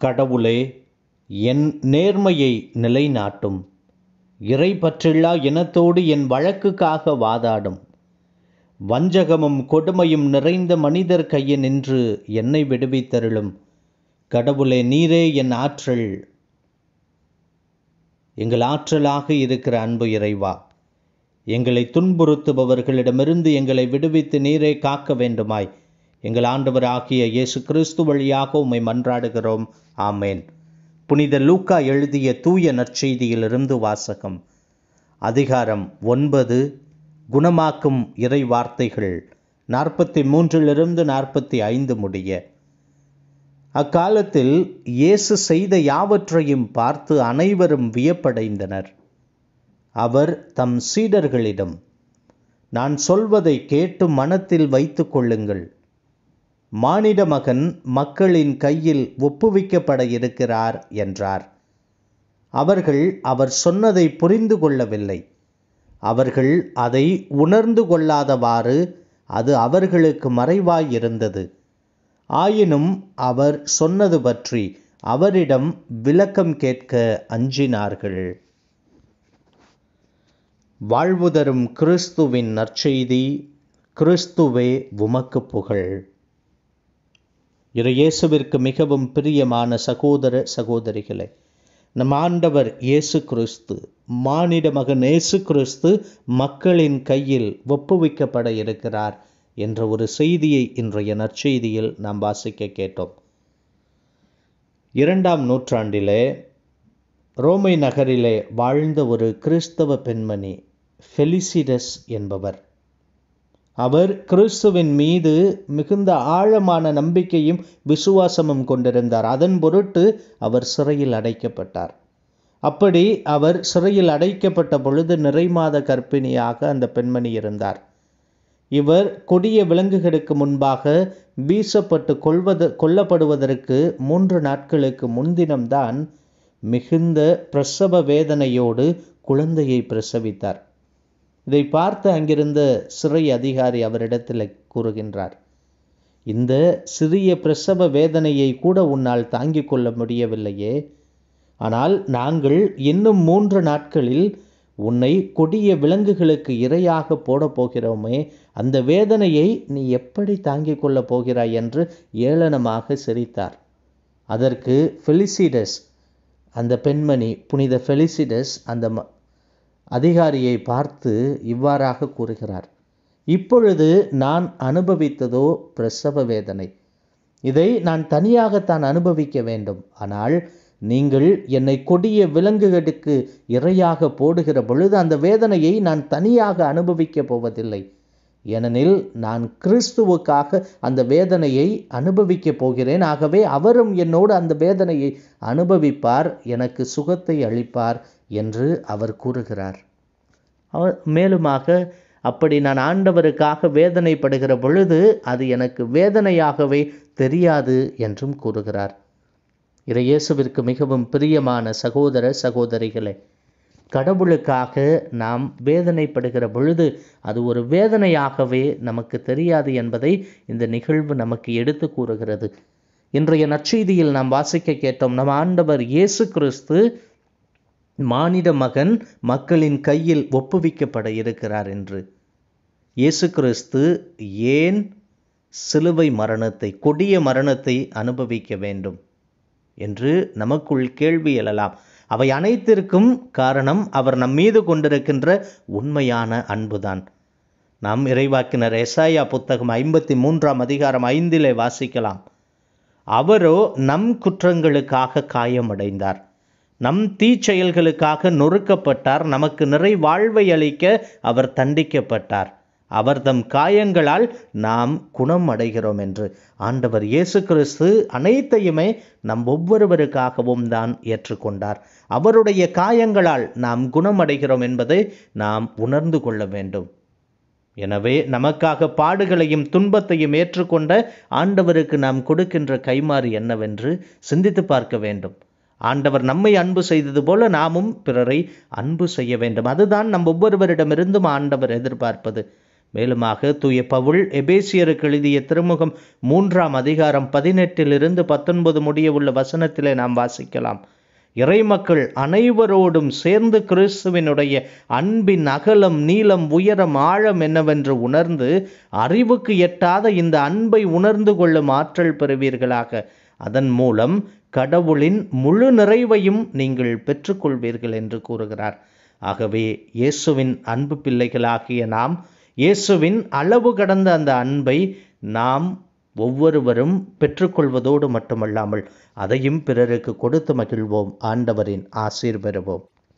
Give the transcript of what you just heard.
கடவுளே என் நேர்மையை நிலைநாட்டும் இறை பற்றில்லா இனத்தோடு என் வழக்குக்காக வாதாடும் வஞ்சகமும் கொடுமையும் நிறைந்த மனிதர் கையினின்று என்னை விடுவித்தருளும் கடவுளே நீரே என் ஆற்றல் எங்கள் ஆற்றலாக இருக்கிற அன்பு இறைவா எங்களை துன்புறுத்துபவர்களிடமிருந்து எங்களை விடுவித்து நீரே காக்க வேண்டுமாய் எங்கள் ஆண்டவராகிய இயேசு கிறிஸ்து வழியாக உம்மை மன்றாடுகிறோம் ஆமேன் புனித லூக்கா எழுதிய தூய நற்செய்தியிலிருந்து வாசகம் அதிகாரம் ஒன்பது குணமாக்கும் இறை வார்த்தைகள் நாற்பத்தி மூன்றிலிருந்து நாற்பத்தி ஐந்து முடிய அக்காலத்தில் இயேசு செய்த யாவற்றையும் பார்த்து அனைவரும் வியப்படைந்தனர் அவர் தம் சீடர்களிடம் நான் சொல்வதை கேட்டு மனத்தில் வைத்து கொள்ளுங்கள் மானிட மகன் மக்களின் கையில் ஒப்புவிக்கப்பட இருக்கிறார் என்றார் அவர்கள் அவர் சொன்னதை புரிந்து கொள்ளவில்லை அவர்கள் அதை உணர்ந்து கொள்ளாதவாறு அது அவர்களுக்கு மறைவாய் இருந்தது ஆயினும் அவர் சொன்னது பற்றி அவரிடம் விளக்கம் கேட்க அஞ்சினார்கள் வாழ்வு தரும் கிறிஸ்துவின் நற்செய்தி கிறிஸ்துவே உமக்கு புகழ் இயேசுவிற்கு மிகவும் பிரியமான சகோதர சகோதரிகளே நம் ஆண்டவர் இயேசு கிறிஸ்து மானிட மகன் இயேசு கிறிஸ்து மக்களின் கையில் ஒப்புவிக்கப்பட இருக்கிறார் என்ற ஒரு செய்தியை இன்றைய நற்செய்தியில் நாம் வாசிக்க கேட்டோம் இரண்டாம் நூற்றாண்டிலே ரோமை நகரிலே வாழ்ந்த ஒரு கிறிஸ்தவ பெண்மணி ஃபெலிசிடஸ் என்பவர் அவர் கிறிஸ்துவின் மீது மிகுந்த ஆழமான நம்பிக்கையும் விசுவாசமும் கொண்டிருந்தார் அதன் பொருட்டு அவர் சிறையில் அடைக்கப்பட்டார் அப்படி அவர் சிறையில் அடைக்கப்பட்ட பொழுது நிறைமாத கர்ப்பிணியாக அந்த பெண்மணி இருந்தார் இவர் கொடிய விலங்குகளுக்கு முன்பாக வீசப்பட்டு கொள்வது கொல்லப்படுவதற்கு மூன்று நாட்களுக்கு முன்தினம்தான் மிகுந்த பிரசவ வேதனையோடு குழந்தையை பிரசவித்தார் இதை பார்த்து அங்கிருந்த சிறை அதிகாரி அவரிடத்தில் கூறுகின்றார் இந்த சிறிய பிரசவ வேதனையை கூட உன்னால் தாங்கிக் கொள்ள முடியவில்லையே ஆனால் நாங்கள் இன்னும் மூன்று நாட்களில் உன்னை கொடிய விலங்குகளுக்கு இரையாக போடப் போகிறோமே அந்த வேதனையை நீ எப்படி தாங்கிக் கொள்ளப் போகிறாய் என்று ஏளனமாக சிரித்தார் அதற்கு ஃபெலிசிடஸ் அந்த பெண்மணி புனித ஃபெலிசிடஸ் அந்த அதிகாரியை பார்த்து இவ்வாறாக கூறுகிறார் இப்பொழுது நான் அனுபவித்ததோ பிரசவ வேதனை இதை நான் தனியாகத்தான் அனுபவிக்க வேண்டும் ஆனால் நீங்கள் என்னை கொடிய விலங்குகளுக்கு இரையாக போடுகிற பொழுது அந்த வேதனையை நான் தனியாக அனுபவிக்கப் போவதில்லை ஏனெனில் நான் கிறிஸ்துவுக்காக அந்த வேதனையை அனுபவிக்கப் போகிறேன் ஆகவே அவரும் என்னோடு அந்த வேதனையை அனுபவிப்பார் எனக்கு சுகத்தை அளிப்பார் என்று அவர் கூறுகிறார் அவர் மேலுமாக அப்படி நான் ஆண்டவருக்காக வேதனைப்படுகிற பொழுது அது எனக்கு வேதனையாகவே தெரியாது என்றும் கூறுகிறார் இறையேசுவிற்கு மிகவும் பிரியமான சகோதர சகோதரிகளே கடவுளுக்காக நாம் வேதனைப்படுகிற பொழுது அது ஒரு வேதனையாகவே நமக்கு தெரியாது என்பதை இந்த நிகழ்வு நமக்கு எடுத்து கூறுகிறது இன்றைய நற்செய்தியில் நாம் வாசிக்க கேட்டோம் நம் ஆண்டவர் இயேசு கிறிஸ்து மானிட மகன் மக்களின் கையில் ஒப்புவிக்கப்பட இருக்கிறார் என்று இயேசு கிறிஸ்து ஏன் சிலுவை மரணத்தை கொடிய மரணத்தை அனுபவிக்க வேண்டும் என்று நமக்குள் கேள்வி எழலாம் அவை அனைத்திற்கும் காரணம் அவர் நம் மீது கொண்டிருக்கின்ற உண்மையான அன்புதான் நாம் இறைவாக்கினர் எசாயா புத்தகம் ஐம்பத்தி மூன்றாம் அதிகாரம் ஐந்திலே வாசிக்கலாம் அவரோ நம் குற்றங்களுக்காக காயமடைந்தார் நம் தீச்செயல்களுக்காக நொறுக்கப்பட்டார் நமக்கு நிறை வாழ்வை அளிக்க அவர் தண்டிக்கப்பட்டார் அவர் தம் காயங்களால் நாம் குணம் அடைகிறோம் என்று ஆண்டவர் இயேசு கிறிஸ்து அனைத்தையுமே நம் ஒவ்வொருவருக்காகவும் தான் ஏற்றுக்கொண்டார் அவருடைய காயங்களால் நாம் குணமடைகிறோம் என்பதை நாம் உணர்ந்து கொள்ள வேண்டும் எனவே நமக்காக பாடுகளையும் துன்பத்தையும் ஏற்றுக்கொண்ட ஆண்டவருக்கு நாம் கொடுக்கின்ற கைமாறு என்னவென்று சிந்தித்து பார்க்க வேண்டும் ஆண்டவர் நம்மை அன்பு செய்தது போல நாமும் பிறரை அன்பு செய்ய வேண்டும் அதுதான் நம் ஒவ்வொருவரிடமிருந்தும் ஆண்டவர் எதிர்பார்ப்பது மேலுமாக தூய பவுல் எபேசியருக்கு எழுதிய திருமுகம் மூன்றாம் அதிகாரம் பதினெட்டிலிருந்து பத்தொன்பது முடிய உள்ள வசனத்திலே நாம் வாசிக்கலாம் இறைமக்கள் அனைவரோடும் சேர்ந்து கிறிஸ்துவினுடைய அன்பின் அகலம் நீளம் உயரம் ஆழம் என்னவென்று உணர்ந்து அறிவுக்கு எட்டாத இந்த அன்பை உணர்ந்து கொள்ளும் ஆற்றல் பெறுவீர்களாக அதன் மூலம் கடவுளின் முழு நிறைவையும் நீங்கள் பெற்றுக்கொள்வீர்கள் என்று கூறுகிறார் ஆகவே இயேசுவின் அன்பு பிள்ளைகளாகிய நாம் இயேசுவின் அளவு கடந்த அந்த அன்பை நாம் ஒவ்வொருவரும் பெற்றுக்கொள்வதோடு மட்டுமல்லாமல் அதையும் பிறருக்கு கொடுத்து மகிழ்வோம் ஆண்டவரின் ஆசீர் பெறுவோம்